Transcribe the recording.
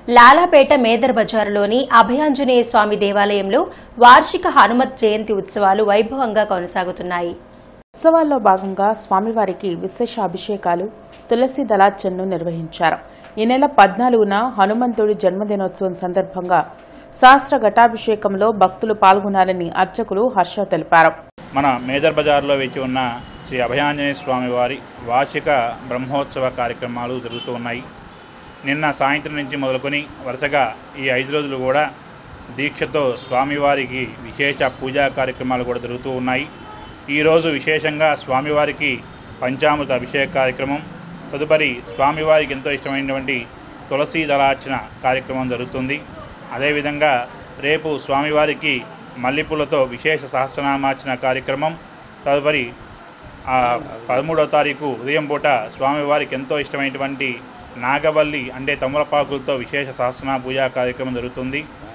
లాలాపేట మేదర్ బజారులోని అభయాంజనేయ స్వామి దేవాలయంలో వార్షిక హనుమత్ జయంతి ఉత్సవాలు వైభవంగా కొనసాగుతున్నాయి ఉత్సవాల్లో భాగంగా స్వామివారికి విశేష అభిషేకాలు తులసి దళార్చనను నిర్వహించారు ఈ నెల పద్నాలుగున హనుమంతుడి జన్మదినోత్సవం సందర్భంగా శాస్త్ర ఘటాభిషేకంలో భక్తులు పాల్గొనాలని అర్చకులు హర్ష తెలిపారు మన మేదర్ బజార్లో వేచి ఉన్న శ్రీ అభయాంజనేయ స్వామి వారి వార్షిక బ్రహ్మోత్సవ కార్యక్రమాలు జరుగుతూ ఉన్నాయి నిన్న సాయంత్రం నుంచి మొదలుకొని వరుసగా ఈ ఐదు రోజులు కూడా దీక్షతో స్వామివారికి విశేష పూజా కార్యక్రమాలు కూడా జరుగుతూ ఉన్నాయి ఈరోజు విశేషంగా స్వామివారికి పంచామృత అభిషేక కార్యక్రమం తదుపరి స్వామివారికి ఎంతో ఇష్టమైనటువంటి తులసీ దళార్చన కార్యక్రమం జరుగుతుంది అదేవిధంగా రేపు స్వామివారికి మల్లెపూలతో విశేష సహస్రనామార్చన కార్యక్రమం తదుపరి ఆ పదమూడవ తారీఖు ఉదయం పూట స్వామివారికి ఎంతో ఇష్టమైనటువంటి నాగవల్లి అంటే తమలపాకులతో విశేష సహస్రనామ పూజా కార్యక్రమం జరుగుతుంది